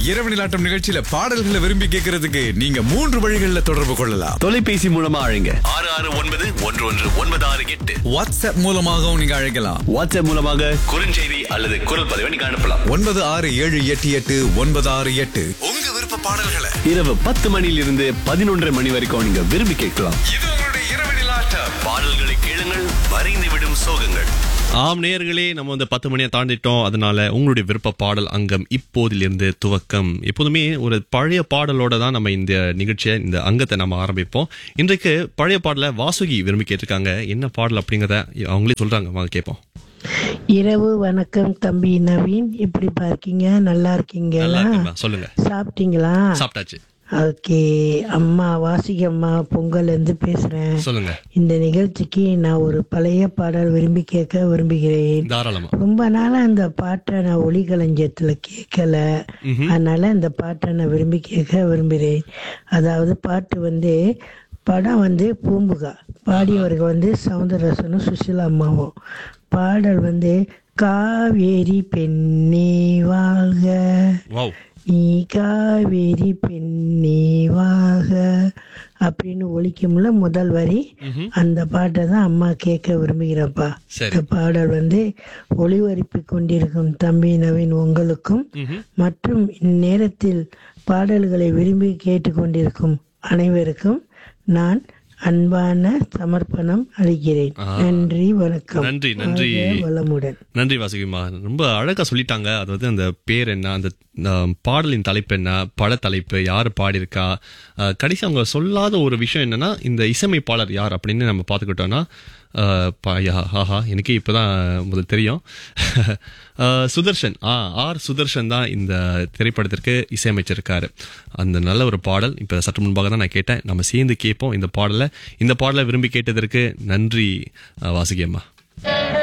இரவு நிலாட்டம் நிகழ்ச்சியில பாடல்களை விரும்பி கேட்கறதுக்கு நீங்க மூன்று வழிகள்ல தொடர்பு கொள்ளலாம் தொலைபேசி மூலமா அழைங்க ஆறு ஆறு ஒன்பது ஒன்று ஒன்று ஒன்பது ஆறு எட்டு வாட்ஸ்அப் மூலமாகவும் நீங்க அழைக்கலாம் வாட்ஸ்அப் மூலமாக குறுஞ்செய்தி அல்லது குரல் பதிவை நீங்க அனுப்பலாம் ஒன்பது ஆறு ஏழு எட்டு எட்டு ஒன்பது ஆறு எட்டு உங்க விருப்ப பாடல்களை இரவு பத்து மணியிலிருந்து பதினொன்றரை மணி வரைக்கும் நீங்க விரும்பி கேட்கலாம் இது உங்களுடைய இரவு நிலாட்டம் பாடல்களை கேளுங்கள் வரைந்து விடும் சோகங்கள் ஆம் நேயர்களே நம்ம வந்து பத்து மணியை தாண்டிட்டோம் அதனால உங்களுடைய விருப்ப பாடல் அங்கம் இப்போதிலிருந்து துவக்கம் எப்போதுமே ஒரு பழைய பாடலோட தான் நம்ம இந்த நிகழ்ச்சியை இந்த அங்கத்தை நம்ம ஆரம்பிப்போம் இன்றைக்கு பழைய பாடலை வாசுகி விரும்பி கேட்டிருக்காங்க என்ன பாடல் அப்படிங்கிறத அவங்களே சொல்றாங்க வாங்க கேட்போம் இரவு வணக்கம் தம்பி நவீன் எப்படி இருக்கீங்க நல்லா இருக்கீங்களா நல்லா இருக்குமா சொல்லுங்க சாப்பிட்டீங்களா சாப்பிட்டாச்சு ஓகே அம்மா வாசிக அம்மா பொங்கல் இருந்து பேசுறேன் சொல்லுங்க இந்த நிகழ்ச்சிக்கு நான் ஒரு பழைய பாடல் விரும்பி கேட்க விரும்புகிறேன் தாராளமா ரொம்ப நாளா அந்த பாட்டை நான் ஒளிகளஞ்சியத்துல கேட்கல அதனால இந்த பாட்டை நான் விரும்பி கேட்க விரும்புகிறேன் அதாவது பாட்டு வந்து படம் வந்து பூம்புகா பாடியவர்கள் வந்து சவுந்தரராசனும் சுசிலா அம்மாவும் பாடல் வந்து காவேரி பெண்ணே வாழ்க வாவ் நீ காவேரி பெண்ணே வாழ்க அப்படின்னு ஒழிக்கும்ல முதல் வரி அந்த பாட்டை தான் அம்மா கேட்க விரும்புகிறப்பா சரி. இந்த பாடல் வந்து ஒளிபரப்பி கொண்டிருக்கும் தம்பி நவீன் உங்களுக்கும் மற்றும் இந்நேரத்தில் பாடல்களை விரும்பி கேட்டுக்கொண்டிருக்கும் அனைவருக்கும் நான் அன்பான சமர்ப்பணம் அளிக்கிறேன் நன்றி வணக்கம் நன்றி, நன்றி. வாழ்க வளமுடன் நன்றி வாசுகிமா ரொம்ப அழகா சொல்லிட்டாங்க அதாவது அந்த பேர் என்ன அந்த ஆம், பாடலின் தலைப்பு என்ன பட தலைப்பு யார் பாடியிருக்கா அஹ், கடைசி அவங்க சொல்லாத ஒரு விஷயம் என்னன்னா இந்த இசையமைப்பாளர் யார் அப்படின்னு நம்ம பார்த்துக்கிட்டோம்னா அஹ், பா- யா- ஆஹா எனக்கே இப்பதான் முதல் தெரியும் அஹ், சுதர்ஷன் ஆ ஆர் சுதர்ஷன் தான் இந்த திரைப்படத்திற்கு இசையமைச்சிருக்காரு அந்த நல்ல ஒரு பாடல் இப்போ சற்று முன்பாக தான் நான் கேட்டேன் நம்ம சேர்ந்து கேட்போம் இந்த பாடலை இந்த பாடலை விரும்பி கேட்டதற்கு நன்றி அஹ், வாசுகி அம்மா